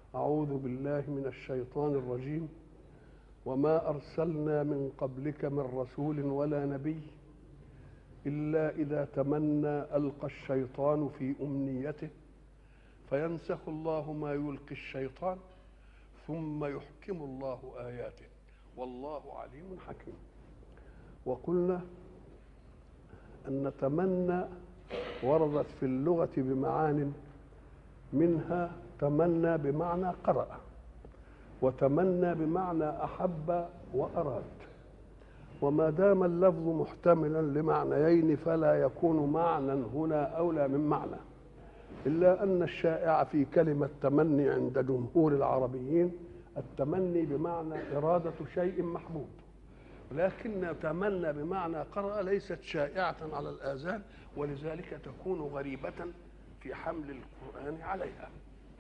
أعوذ بالله من الشيطان الرجيم وما أرسلنا من قبلك من رسول ولا نبي إلا إذا تمنى ألقى الشيطان في أمنيته فينسخ الله ما يلقي الشيطان ثم يحكم الله آياته والله عليم حكيم وقلنا أن تمنى وردت في اللغة بمعان منها تمنى بمعنى قرأ وتمنى بمعنى أحب وأراد وما دام اللفظ محتملا لمعنيين فلا يكون معنى هنا أولى من معنى إلا أن الشائع في كلمة تمني عند جمهور العربيين التمني بمعنى إرادة شيء محبوب لكن تمنى بمعنى قرأ ليست شائعة على الآذان ولذلك تكون غريبة في حمل القرآن عليها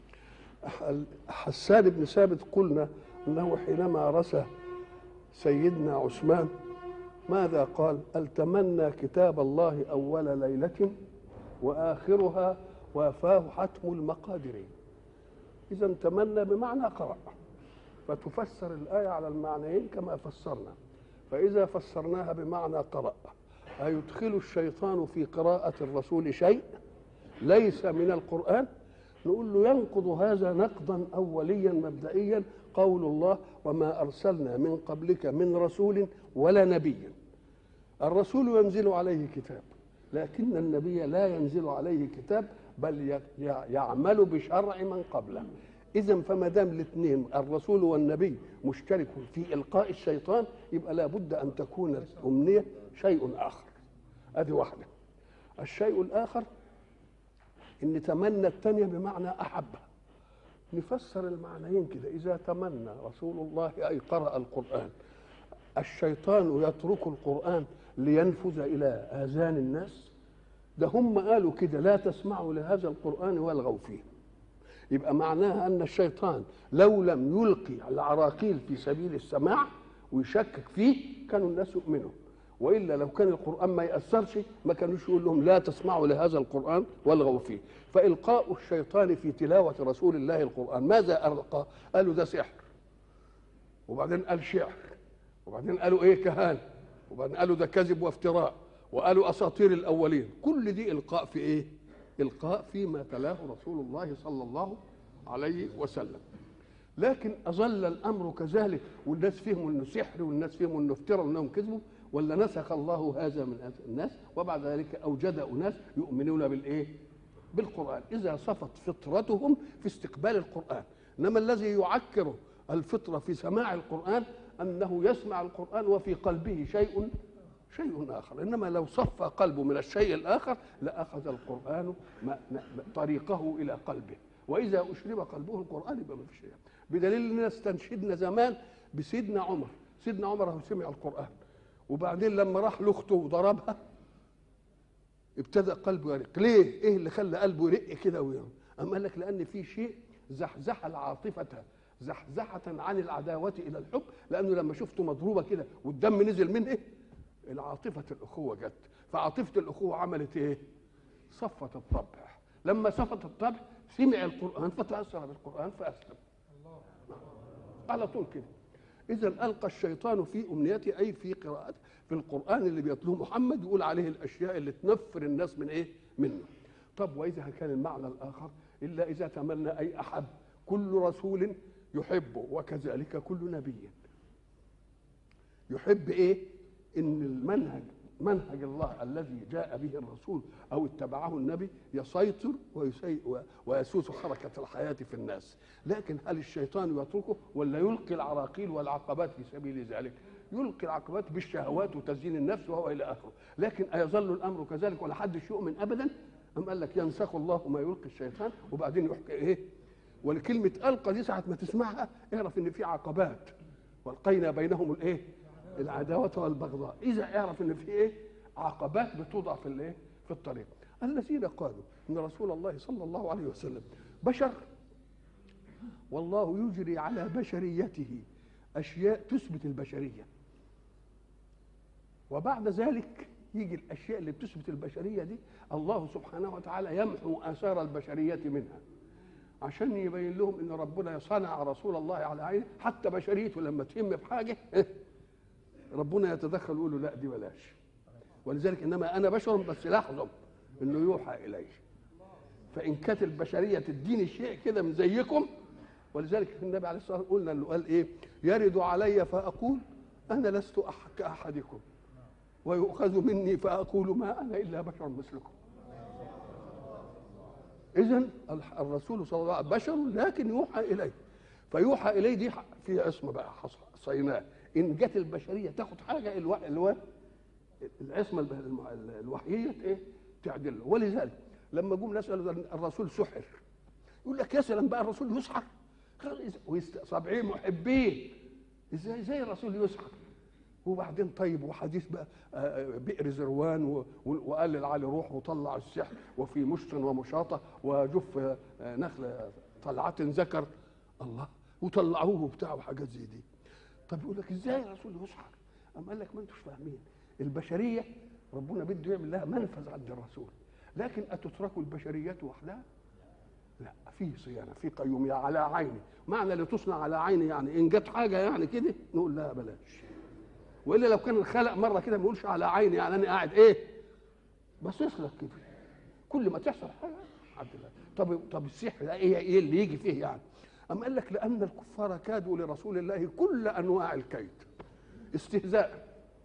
حسان بن ثابت قلنا انه حينما رسى سيدنا عثمان ماذا قال التمنى كتاب الله اول ليله واخرها وافاه حتم المقادر اذا تمنى بمعنى قرأ فتفسر الآية على المعنيين كما فسرنا فإذا فسرناها بمعنى قرأ أيدخل الشيطان في قراءة الرسول شيء ليس من القرآن نقول له ينقض هذا نقضا أوليا مبدئيا قول الله وما أرسلنا من قبلك من رسول ولا نبي الرسول ينزل عليه كتاب لكن النبي لا ينزل عليه كتاب بل يعمل بشرع من قبله اذا فما دام الاثنين الرسول والنبي مشترك في القاء الشيطان يبقى لابد ان تكون الامنيه شيء اخر ادي واحده الشيء الاخر ان تمنى الثانيه بمعنى احب نفسر المعنيين كده اذا تمنى رسول الله اي قرا القران الشيطان يترك القران لينفذ الى اذان الناس ده هم قالوا كده لا تسمعوا لهذا القران والغوا فيه يبقى معناها ان الشيطان لو لم يلقي العراقيل في سبيل السماع ويشكك فيه كانوا الناس يؤمنوا والا لو كان القران ما ياثرش ما كانوش يقول لهم لا تسمعوا لهذا القران والغوا فيه فالقاء الشيطان في تلاوه رسول الله القران ماذا القى قالوا ده سحر وبعدين قال شعر وبعدين قالوا ايه كهانه وبعدين قالوا ده كذب وافتراء وقالوا اساطير الاولين كل دي القاء في ايه القاء فيما تلاه رسول الله صلى الله عليه وسلم لكن اظل الامر كذلك والناس فيهم انه سحر والناس فيهم انه افترى وانهم كذبوا ولا نسخ الله هذا من الناس وبعد ذلك اوجد اناس يؤمنون بالايه؟ بالقران اذا صفت فطرتهم في استقبال القران انما الذي يعكر الفطره في سماع القران انه يسمع القران وفي قلبه شيء شيء اخر انما لو صفى قلبه من الشيء الاخر لاخذ القران طريقه الى قلبه واذا اشرب قلبه القران يبقى ما فيش شيء بدليل اننا استنشدنا زمان بسيدنا عمر سيدنا عمر هو سمع القران وبعدين لما راح لاخته وضربها ابتدى قلبه يرق ليه ايه اللي خلى قلبه يرق كده ويوم اما قال لك لان في شيء زحزح العاطفه زحزحه عن العداوه الى الحب لانه لما شفته مضروبه كده والدم نزل منه إيه؟ العاطفة الأخوة جت فعاطفة الأخوة عملت إيه؟ صفت الطبع لما صفت الطبع سمع القرآن فتأثر بالقرآن فأسلم على طول كده إذا ألقى الشيطان في أمنيته أي في قراءة في القرآن اللي بيتلوه محمد يقول عليه الأشياء اللي تنفر الناس من إيه؟ منه طب وإذا كان المعنى الآخر إلا إذا تمنى أي أحب كل رسول يحبه وكذلك كل نبي يحب إيه؟ ان المنهج منهج الله الذي جاء به الرسول او اتبعه النبي يسيطر ويسوس حركه الحياه في الناس لكن هل الشيطان يتركه ولا يلقي العراقيل والعقبات في سبيل ذلك يلقي العقبات بالشهوات وتزيين النفس وهو الى اخره لكن ايظل الامر كذلك ولا حدش يؤمن ابدا ام قال لك ينسخ الله ما يلقي الشيطان وبعدين يحكي ايه ولكلمه القى دي ساعه ما تسمعها اعرف ان في عقبات والقينا بينهم الايه العداوة والبغضاء إذا اعرف إن في إيه عقبات بتوضع في الإيه في الطريق الذين قالوا إن رسول الله صلى الله عليه وسلم بشر والله يجري على بشريته أشياء تثبت البشرية وبعد ذلك يجي الأشياء اللي بتثبت البشرية دي الله سبحانه وتعالى يمحو آثار البشرية منها عشان يبين لهم ان ربنا صنع رسول الله على عينه حتى بشريته لما تهم بحاجه إيه؟ ربنا يتدخل ويقول له لا دي بلاش ولذلك انما انا بشر بس لاحظوا انه يوحى الي فان كانت البشريه تديني شيء كده من زيكم ولذلك النبي عليه الصلاه والسلام قلنا انه قال ايه يرد علي فاقول انا لست أح- كاحدكم ويؤخذ مني فاقول ما انا الا بشر مثلكم اذا الرسول صلى الله عليه وسلم بشر لكن يوحى اليه فيوحى اليه دي في عصمه بقى حص- صيناه ان جت البشريه تاخد حاجه الو... الو... العصمه الب- الم- الوحييه ايه تعدل له. ولذلك لما جم ناس قالوا ده الرسول سحر يقول لك يا سلام بقى الرسول يسحر ويست- سبعين محبين ازاي ازاي الرسول يسحر وبعدين طيب وحديث بقى آه، بئر زروان و- و- وقال للعلي روح وطلع السحر وفي مشط ومشاطه وجف آه، نخل طلعات ذكر الله وطلعوه وبتاع وحاجات زي دي طب يقول لك ازاي الرسول يسحر؟ أم قال لك ما انتوش فاهمين البشريه ربنا بده يعمل لها منفذ عند الرسول لكن اتترك البشريه وحدها؟ لا في صيانه في قيوميه على عيني معنى لتصنع على عيني يعني ان جت حاجه يعني كده نقول لها بلاش والا لو كان الخلق مره كده ما يقولش على عيني يعني انا قاعد ايه باصص لك كده كل ما تحصل حاجه عبد الله طب طب السحر ده ايه ايه اللي يجي فيه يعني أم قال لك لأن الكفار كادوا لرسول الله كل أنواع الكيد استهزاء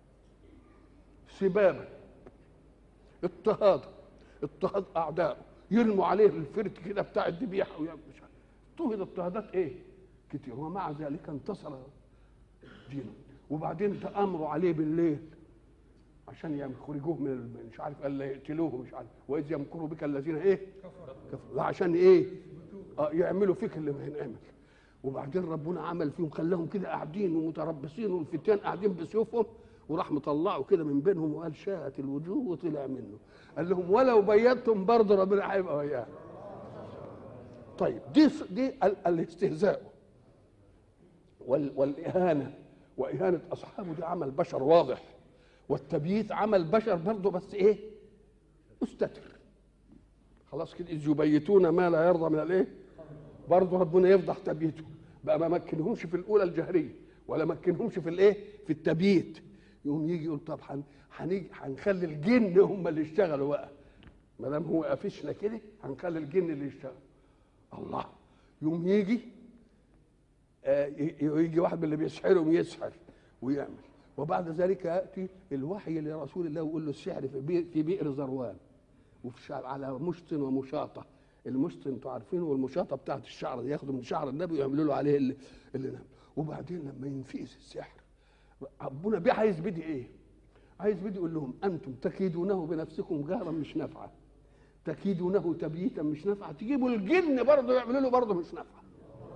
سبابة اضطهاد اضطهاد أعدائه يرموا عليه الفرد كده بتاع الذبيحة ويعمل مش عارف اضطهد اضطهادات إيه؟ كتير ومع ذلك انتصر دينه وبعدين تأمروا عليه بالليل عشان يخرجوه من الم- مش عارف قال لا يقتلوه مش عارف واذ يمكروا بك الذين ايه؟ كفروا لا عشان ايه؟ آه يعملوا فيك اللي ما ينعمل وبعدين ربنا عمل فيهم خلاهم كده قاعدين ومتربصين والفتيان قاعدين بسيوفهم وراح مطلعوا كده من بينهم وقال شاءت الوجوه وطلع منه قال لهم ولو بيتم برضه ربنا هيبقى وياه طيب دي دي ال- الاستهزاء وال- والاهانه واهانه اصحابه دي عمل بشر واضح والتبييت عمل بشر برضه بس ايه مستتر خلاص كده اذ يبيتون ما لا يرضى من الايه برضه ربنا يفضح تبييته بقى ما مكنهمش في الاولى الجهريه ولا مكنهمش في الايه في التبييت يقوم يجي يقول طب هن- هنيجي هنخلي الجن هم اللي يشتغلوا بقى ما دام هو قافشنا كده هنخلي الجن اللي يشتغل الله يوم يجي آه، ي- يجي واحد من اللي بيسحرهم يسحر ويعمل وبعد ذلك ياتي الوحي لرسول الله ويقول له السحر في بئر, في بئر ذروان وفي شعر على مشط ومشاطه المشط انتوا عارفينه والمشاطه بتاعت الشعر دي ياخدوا من شعر النبي ويعملوا له عليه اللي, اللي نام وبعدين لما ينفيس السحر ربنا بيه عايز بدي ايه؟ عايز بدي يقول لهم انتم تكيدونه بنفسكم جهرا مش نافعه تكيدونه تبييتا مش نافعه تجيبوا الجن برضه يعملوا له برضه مش نافعه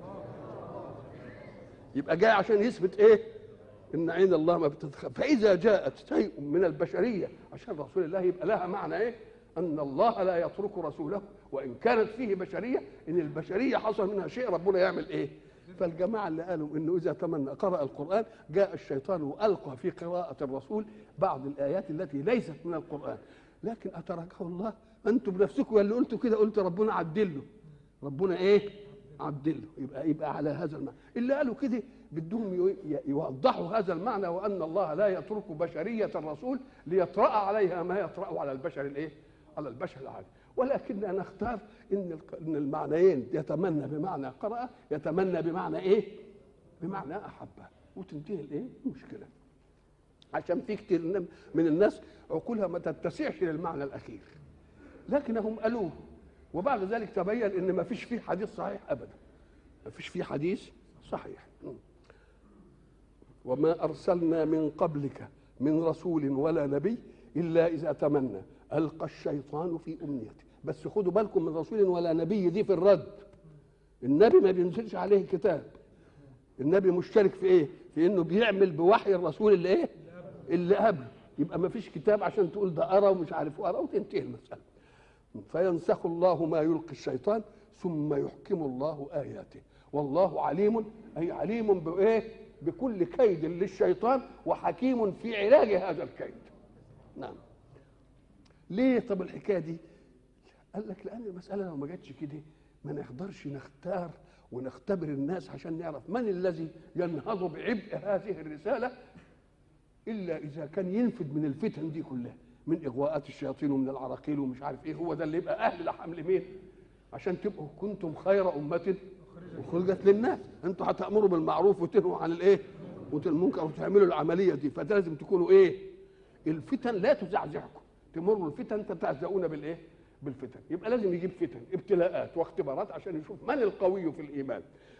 يبقى جاي عشان يثبت ايه ان عين الله ما بتتخفى فاذا جاءت شيء من البشريه عشان رسول الله يبقى لها معنى ايه ان الله لا يترك رسوله وان كانت فيه بشريه ان البشريه حصل منها شيء ربنا يعمل ايه فالجماعه اللي قالوا انه اذا تمنى قرا القران جاء الشيطان والقى في قراءه الرسول بعض الايات التي ليست من القران لكن اتركه الله انتم بنفسكم اللي قلتوا كده قلت ربنا عدله ربنا ايه عدله يبقى يبقى على هذا المعنى اللي قالوا كده بدهم يو- ي- يوضحوا هذا المعنى وان الله لا يترك بشريه الرسول ليطرا عليها ما يطرا على البشر الايه على البشر العادي ولكننا نختار ان الق- ان المعنيين يتمنى بمعنى قرأ يتمنى بمعنى ايه بمعنى احبه وتنتهي الايه المشكله عشان في كتير من- من الناس عقولها ما تتسعش للمعنى الاخير لكنهم قالوه وبعد ذلك تبين ان ما فيش فيه حديث صحيح ابدا ما فيش فيه حديث صحيح وما ارسلنا من قبلك من رسول ولا نبي الا اذا تمنى القى الشيطان في امنيته بس خدوا بالكم من رسول ولا نبي دي في الرد النبي ما بينزلش عليه كتاب النبي مشترك في ايه في انه بيعمل بوحي الرسول اللي ايه اللي قبله يبقى ما فيش كتاب عشان تقول ده ارى ومش عارف ارى وتنتهي المساله فينسخ الله ما يلقي الشيطان ثم يحكم الله اياته والله عليم اي عليم بايه بكل كيد للشيطان وحكيم في علاج هذا الكيد نعم ليه طب الحكايه دي قال لك لان المساله لو ما جاتش كده ما نقدرش نختار ونختبر الناس عشان نعرف من الذي ينهض بعبء هذه الرسالة إلا إذا كان ينفد من الفتن دي كلها من إغواءات الشياطين ومن العراقيل ومش عارف إيه هو ده اللي يبقى أهل لحمل مين عشان تبقوا كنتم خير أمة أخرجت للناس أنتوا هتأمروا بالمعروف وتنهوا عن الإيه والمنكر وتعملوا العملية دي فلازم تكونوا إيه الفتن لا تزعزعكم تمروا الفتن تتعزؤون بالايه؟ بالفتن يبقى لازم يجيب فتن ابتلاءات واختبارات عشان يشوف من القوي في الايمان